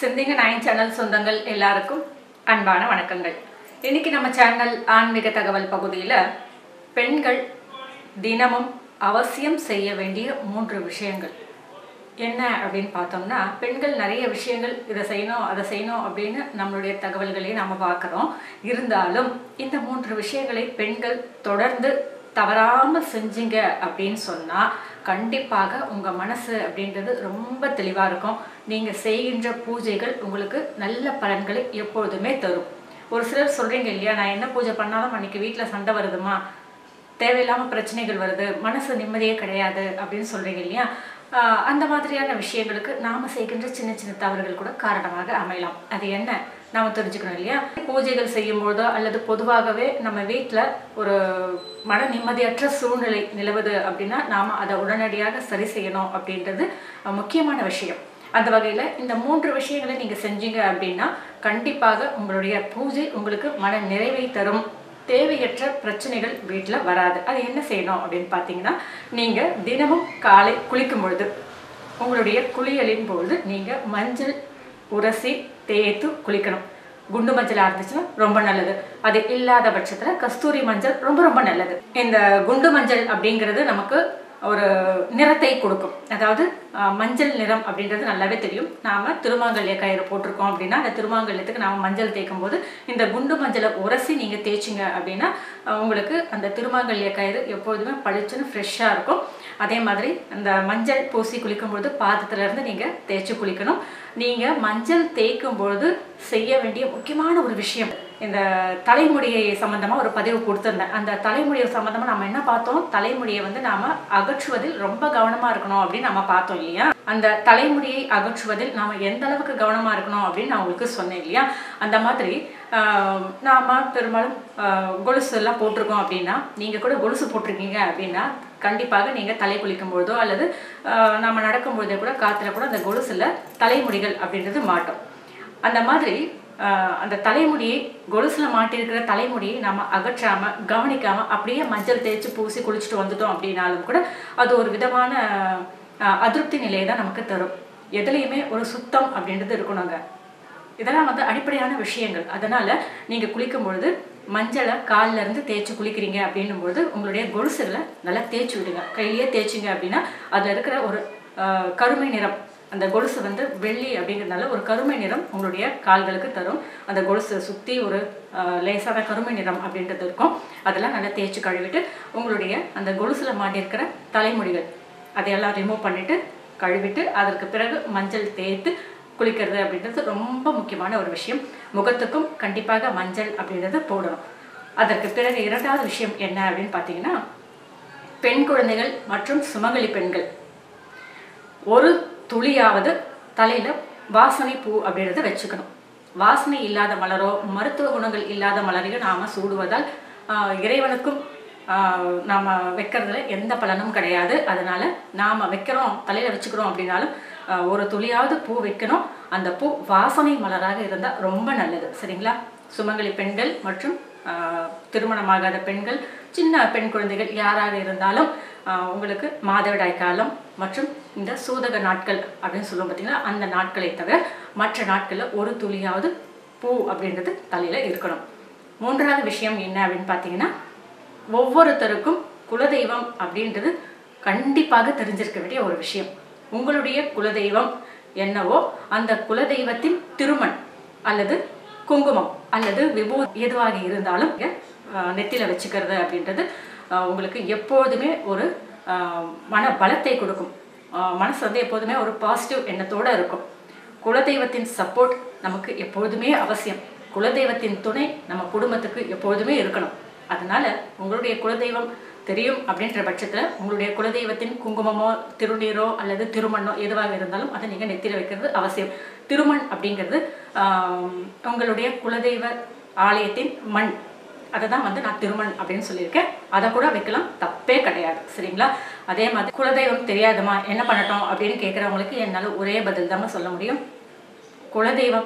சிந்திங்க nine channel சொந்தங்கள் எல்லாருக்கும் அன்பான வணக்கங்கள் இன்னைக்கு நம்ம சேனல் ஆன்மீக தகவல் பகுதியில் பெண்கள் தினமும் அவசியம் செய்ய வேண்டிய மூன்று விஷயங்கள் என்ன அப்படின்னு பார்த்தோம்னா பெண்கள் நிறைய விஷயங்கள் இதை செய்யணும் அதை செய்யணும் அப்படின்னு நம்மளுடைய தகவல்களையும் நம்ம பார்க்குறோம் இருந்தாலும் இந்த மூன்று விஷயங்களை பெண்கள் தொடர்ந்து தவறாமல் செஞ்சீங்க அப்படின்னு சொன்னால் கண்டிப்பாக உங்கள் மனசு அப்படின்றது ரொம்ப தெளிவாக இருக்கும் நீங்கள் செய்கின்ற பூஜைகள் உங்களுக்கு நல்ல பலன்களை எப்பொழுதுமே தரும் ஒரு சிலர் சொல்கிறீங்க இல்லையா நான் என்ன பூஜை பண்ணாலும் அன்றைக்கி வீட்டில் சண்டை வருதுமா தேவையில்லாமல் பிரச்சனைகள் வருது மனசு நிம்மதியே கிடையாது அப்படின்னு சொல்கிறீங்க இல்லையா ஆஹ் அந்த மாதிரியான விஷயங்களுக்கு நாம் செய்கின்ற சின்ன சின்ன தவறுகள் கூட காரணமாக அமையலாம் அது என்ன நாம் தெரிஞ்சுக்கணும் இல்லையா பூஜைகள் செய்யும்போதோ அல்லது பொதுவாகவே நம்ம வீட்டில் ஒரு மன நிம்மதியற்ற சூழ்நிலை நிலவுது அப்படின்னா நாம் அதை உடனடியாக சரி செய்யணும் அப்படின்றது அஹ், முக்கியமான விஷயம் அந்த வகையில் இந்த மூன்று விஷயங்களை நீங்கள் செஞ்சீங்க அப்படின்னா கண்டிப்பாக உங்களுடைய பூஜை உங்களுக்கு மன நிறைவை தரும் தேவையற்ற பிரச்சனைகள் வீட்டில் வராது அது என்ன செய்யணும் அப்படின்னு பார்த்தீங்கன்னா நீங்கள் தினமும் காலை குளிக்கும் பொழுது உங்களுடைய குளியலின் பொழுது நீங்கள் மஞ்சள் உரசி தேய்த்து குளிக்கணும் குண்டு மஞ்சளாக இருந்துச்சுன்னா ரொம்ப நல்லது அது இல்லாத பட்சத்தில் கஸ்தூரி மஞ்சள் ரொம்ப ரொம்ப நல்லது இந்த குண்டு மஞ்சள் அப்படிங்கிறது நமக்கு ஒரு நிறத்தை கொடுக்கும் அதாவது அஹ், மஞ்சள் நிறம் அப்படின்றது நல்லாவே தெரியும் நாம் திருமாங்கல்ய கயிறு போட்டிருக்கோம் அப்படின்னா அந்த திருமாங்கல்யத்துக்கு நாம் மஞ்சள் தேய்க்கும் போது இந்த குண்டு மஞ்சளை உரசி நீங்கள் தேய்ச்சிங்க அப்படின்னா அஹ், உங்களுக்கு அந்த திருமாங்கல்ய கயிறு எப்பொழுதுமே பளிச்சுன்னு ஃப்ரெஷ்ஷாக இருக்கும் அதே மாதிரி அந்த மஞ்சள் பூசி குளிக்கும்பொழுது பாதத்துல இருந்து நீங்கள் தேய்ச்சி குளிக்கணும் நீங்கள் மஞ்சள் தேய்க்கும் பொழுது செய்ய வேண்டிய முக்கியமான ஒரு விஷயம் இந்த தலைமுடியை சம்மந்தமாக ஒரு பதிவு கொடுத்துருந்தேன் அந்த தலைமுடியை சம்மந்தமாக நம்ம என்ன பார்த்தோம் தலைமுடியை வந்து நாம் அகற்றுவதில் ரொம்ப கவனமாக இருக்கணும் அப்படின்னு நம்ம பார்த்தோம் இல்லையா அந்த தலைமுடியை அகற்றுவதில் நாம் எந்த அளவுக்கு கவனமாக இருக்கணும் அப்படின்னு நான் உங்களுக்கு சொன்னேன் இல்லையா அந்த மாதிரி ஆஹ், நாம பெரும்பாலும் ஆஹ், கொலுசு எல்லாம் போட்டிருக்கோம் அப்படின்னா நீங்கள் கூட கொலுசு போட்டிருக்கீங்க அப்படின்னா கண்டிப்பாக நீங்கள் தலை குளிக்கும் பொழுதோ அல்லது ஆஹ், நம்ம நடக்கும்பொழுதே கூட காற்றுல கூட அந்த கொலுசில் தலைமுடிகள் அப்படின்றது மாட்டோம் அந்த மாதிரி ஆஹ், அந்த தலைமுடியை கொலுசுல மாட்டியிருக்கிற தலைமுடியை நம்ம அகற்றாம கவனிக்காம அப்படியே மஞ்சள் தேய்ச்சி பூசி குளிச்சுட்டு வந்துட்டோம் அப்படின்னாலும் கூட அது ஒரு விதமான ஆஹ், அதிருப்தி நிலையை தான் நமக்கு தரும் எதுலேயுமே ஒரு சுத்தம் அப்படின்றது இருக்கணுங்க இதெல்லாம் வந்து அடிப்படையான விஷயங்கள் அதனால நீங்க குளிக்கும் பொழுது மஞ்சளை கால்ல இருந்து தேய்ச்சி குளிக்கிறீங்க அப்படின்னும் பொழுது உங்களுடைய கொலுசுகளை நல்லா தேய்ச்சி விடுங்க கையிலேயே தேய்ச்சிங்க அப்படின்னா அதுல இருக்கிற ஒரு ஆஹ், கருமை நிறம் அந்த கொலுசு வந்து வெள்ளி அப்படிங்கிறதுனால ஒரு கருமை நிறம் உங்களுடைய கால்களுக்கு தரும் அந்த கொலுசை சுற்றி ஒரு ஆஹ், லேசான கருமை நிறம் அப்படின்றது இருக்கும் அதெல்லாம் நல்லா தேய்ச்சி கழுவிட்டு உங்களுடைய அந்த கொலுசில் மாட்டியிருக்கிற தலைமுடிகள் அதையெல்லாம் ரிமூவ் பண்ணிட்டு கழுவிட்டு அதற்கு பிறகு மஞ்சள் தேய்த்து குளிக்கிறது அப்படின்றது ரொம்ப முக்கியமான ஒரு விஷயம் முகத்துக்கும் கண்டிப்பாக மஞ்சள் அப்படின்றது போடணும் அதற்கு பிறகு இரண்டாவது விஷயம் என்ன அப்படின்னு பார்த்தீங்கன்னா பெண் குழந்தைகள் மற்றும் சுமங்கலி பெண்கள் ஒரு துளியாவது தலையில வாசனை பூ அப்படின்றத வச்சுக்கணும் வாசனை இல்லாத மலரோ மருத்துவ குணங்கள் இல்லாத மலரையும் நாம சூடுவதால் ஆஹ், இறைவனுக்கும் ஆஹ், நாம வைக்கிறதுல எந்த பலனும் கிடையாது அதனால நாம வைக்கிறோம் தலையில வச்சுக்கிறோம் அப்படின்னாலும் ஆஹ், ஒரு துளியாவது பூ வைக்கணும் அந்த பூ வாசனை மலராக இருந்தால் ரொம்ப நல்லது சரிங்களா சுமங்கலி பெண்கள் மற்றும் ஆஹ், திருமணமாகாத பெண்கள் சின்ன பெண் குழந்தைகள் யாராக இருந்தாலும் ஆஹ், உங்களுக்கு மாதவிடாய் காலம் மற்றும் இந்த சூதக நாட்கள் அப்படின்னு சொல்லுவோம் பார்த்தீங்களா அந்த நாட்களை தவிர மற்ற நாட்களில் ஒரு துளியாவது பூ அப்படின்றது தலையில் இருக்கணும் மூன்றாவது விஷயம் என்ன அப்படின்னு பார்த்தீங்கன்னா ஒவ்வொருத்தருக்கும் குலதெய்வம் அப்படின்றது கண்டிப்பாக தெரிஞ்சிருக்க வேண்டிய ஒரு விஷயம் உங்களுடைய குலதெய்வம் என்னவோ அந்த குலதெய்வத்தின் திருமண் அல்லது குங்குமம் அல்லது விபூ எதுவாக இருந்தாலும் இங்க, ஆஹ், நெத்தியில வச்சுக்கிறது அப்படின்றது ஆஹ், உங்களுக்கு எப்போதுமே ஒரு ஆஹ், மன பலத்தை கொடுக்கும் ஆஹ், மனசு வந்து எப்போதுமே ஒரு பாசிட்டிவ் எண்ணத்தோட இருக்கும் குலதெய்வத்தின் சப்போர்ட் நமக்கு எப்பொழுதுமே அவசியம் குலதெய்வத்தின் துணை நம்ம குடும்பத்துக்கு எப்பொழுதுமே இருக்கணும் அதனால உங்களுடைய குலதெய்வம் தெரியும் அப்படின்ற பட்சத்தில் உங்களுடைய குலதெய்வத்தின் குங்குமமோ திருநீரோ அல்லது திருமண்ணோ எதுவாக இருந்தாலும் அதை நீங்கள் நெத்தியில் வைக்கிறது அவசியம் திருமண் அப்படிங்கிறது ஆம், உங்களுடைய குலதெய்வ ஆலயத்தின் மண் அதை தான் வந்து நான் திருமண் அப்படின்னு சொல்லியிருக்கேன் அதை கூட வைக்கலாம் தப்பே கிடையாது சரிங்களா அதே மாதிரி குலதெய்வம் தெரியாதுமா என்ன பண்ணட்டும் அப்படின்னு கேட்குறவங்களுக்கு என்னால் ஒரே பதில் தாங்க சொல்ல முடியும் குலதெய்வம்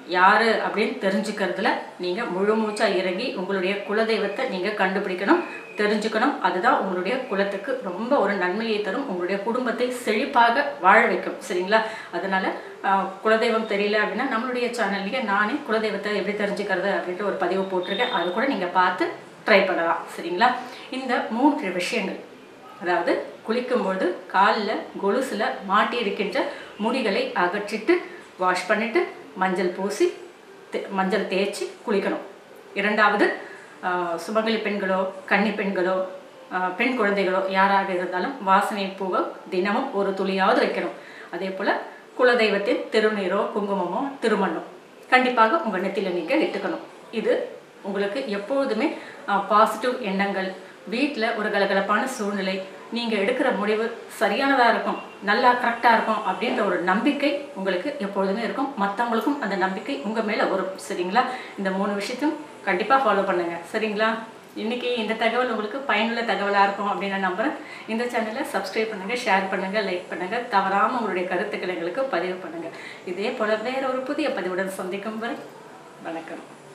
யார் அப்படின்னு தெரிஞ்சுக்கிறதுல நீங்கள் முழு மூச்சாக இறங்கி உங்களுடைய குலதெய்வத்தை நீங்கள் கண்டுபிடிக்கணும் தெரிஞ்சுக்கணும் அதுதான் உங்களுடைய குலத்துக்கு ரொம்ப ஒரு நன்மையை தரும் உங்களுடைய குடும்பத்தை செழிப்பாக வாழ வைக்கும் சரிங்களா அதனால ஆஹ், குலதெய்வம் தெரியல அப்படின்னா நம்மளுடைய சேனல்லையே நானே குலதெய்வத்தை எப்படி தெரிஞ்சுக்கிறது அப்படின்ட்டு ஒரு பதிவு போட்டிருக்கேன் அது கூட நீங்கள் பார்த்து ட்ரை பண்ணலாம் சரிங்களா இந்த மூன்று விஷயங்கள் அதாவது குளிக்கும்போது காலில் கொலுசில் மாட்டி இருக்கின்ற முடிகளை அகற்றிட்டு வாஷ் பண்ணிட்டு மஞ்சள் பூசி தே- மஞ்சள் தேய்ச்சி குளிக்கணும் இரண்டாவது ஆஹ், சுமங்கலி பெண்களோ கன்னி பெண்களோ ஆஹ், பெண் குழந்தைகளோ யாராக இருந்தாலும் வாசனை பூவை தினமும் ஒரு துளியாவது வைக்கணும் அதே போல் குலதெய்வத்தின் திருநீரோ குங்குமமோ திருமண்ணோ கண்டிப்பாக உங்கள் நெத்தியில் நீங்கள் இட்டுக்கணும் இது உங்களுக்கு எப்பொழுதுமே பாசிட்டிவ் எண்ணங்கள் வீட்டில் ஒரு கலகலப்பான சூழ்நிலை நீங்கள் எடுக்கிற முடிவு சரியானதாக இருக்கும் நல்லா கரெக்டாக இருக்கும் அப்படின்ற ஒரு நம்பிக்கை உங்களுக்கு எப்பொழுதுமே இருக்கும் மற்றவங்களுக்கும் அந்த நம்பிக்கை உங்கள் மேலே வரும் சரிங்களா இந்த மூணு விஷயத்தையும் கண்டிப்பாக ஃபாலோ பண்ணுங்க சரிங்களா இன்னைக்கு இந்த தகவல் உங்களுக்கு பயனுள்ள தகவலாக இருக்கும் அப்படின்னு நான் நம்புகிறேன் இந்த சேனலை சப்ஸ்கிரைப் பண்ணுங்கள் ஷேர் பண்ணுங்கள் லைக் பண்ணுங்கள் தவறாமல் உங்களுடைய கருத்துக்களை எங்களுக்கு பதிவு பண்ணுங்கள் இதே போல் வேற ஒரு புதிய பதிவுடன் சந்திக்கும் வரை வணக்கம்